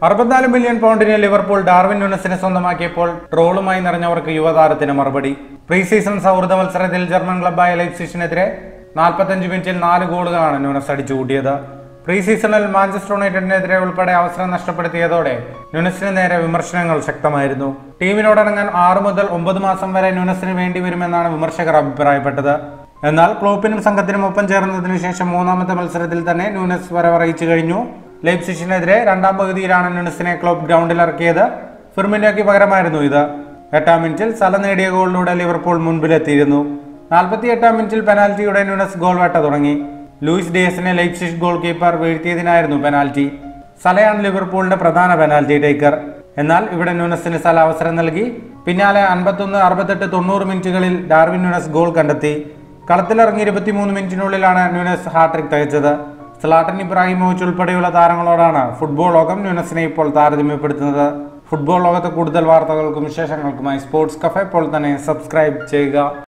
അറുപത്തിനാല് മില്യൺ പൗണ്ടിന് Liverpool Darwin ന്യൂനസിനെ സ്വന്തമാക്കിയപ്പോൾ ട്രോളുമായി നിറഞ്ഞവർക്ക് യുവതാരത്തിന് മറുപടി പ്രീ സീസൺ സൗഹൃദ മത്സരത്തിൽ ജർമ്മൻ ക്ലബായ ലൈപ്സിഷിനെതിരെ നാൽപ്പത്തഞ്ച് മിനിറ്റിൽ നാല് ഗോളുകളാണ് ന്യൂനസ് അടിച്ചു കൂട്ടിയത് പ്രീ സീസണിൽ മാഞ്ചസ്റ്റർ യുണൈറ്റഡിനെതിരെ ഉൾപ്പെടെ അവസരം നഷ്ടപ്പെടുത്തിയതോടെ ന്യൂനസിന് നേരെ വിമർശനങ്ങൾ ശക്തമായിരുന്നു ടീമിനോടടങ്ങാൻ ആറ് മുതൽ ഒമ്പത് മാസം വരെ ന്യൂനസിന് വേണ്ടി വരുമെന്നാണ് വിമർശകർ അഭിപ്രായപ്പെട്ടത് എന്നാൽ ക്ലോപ്പിനും സംഘത്തിനും ഒപ്പം ചേർന്നതിനു ശേഷം മൂന്നാമത്തെ മത്സരത്തിൽ തന്നെ ന്യൂനസ് വരവറിയിച്ചു കഴിഞ്ഞു ലൈപ്സിഷിനെതിരെ രണ്ടാം പകുതിയിലാണ് ന്യൂനസിനെ ക്ലോപ്പ് ഗ്രൗണ്ടിൽ ഇറക്കിയത് ഫിർമിനോയ്ക്ക് പകരമായിരുന്നു ഇത് എട്ടാം മിനിറ്റിൽ സല നേടിയ ഗോളിലൂടെ ലിവർപൂൾ മുൻപിലെത്തിയിരുന്നു നാൽപ്പത്തി എട്ടാം മിനിറ്റിൽ പെനാൽറ്റിയുടെ ന്യൂനസ് ഗോൾ വേട്ട തുടങ്ങി ലൂയിസ് ഡേസിനെ ലൈപ്സിഷ് ഗോൾ കീപ്പർ വീഴ്ത്തിയതിനായിരുന്നു പെനാൽറ്റി സലയാണ് ലിവർപൂളിന്റെ പ്രധാന പെനാൽറ്റി ടേക്കർ എന്നാൽ ഇവിടെ ന്യൂനസിന് സല അവസരം നൽകി പിന്നാലെ അൻപത്തൊന്ന് അറുപത്തെട്ട് തൊണ്ണൂറ് മിനിറ്റുകളിൽ ഡാർവിൻ ന്യൂനസ് ഗോൾ കണ്ടെത്തി കളത്തിലിറങ്ങി ഇരുപത്തിമൂന്ന് മിനിറ്റിനുള്ളിലാണ് ന്യൂനസ് ഹാട്രിക് തികച്ചത് സ്ലാട്ടൻ ഇബ്രാഹിമോവിച്ച് ഉൾപ്പെടെയുള്ള താരങ്ങളോടാണ് ഫുട്ബോൾ ലോകം ന്യൂനസിനെ ഇപ്പോൾ താരതമ്യപ്പെടുത്തുന്നത് ഫുട്ബോൾ ലോകത്തെ കൂടുതൽ വാർത്തകൾക്കും വിശേഷങ്ങൾക്കുമായി സ്പോർട്സ് കഫേ ഇപ്പോൾ തന്നെ സബ്സ്ക്രൈബ് ചെയ്യുക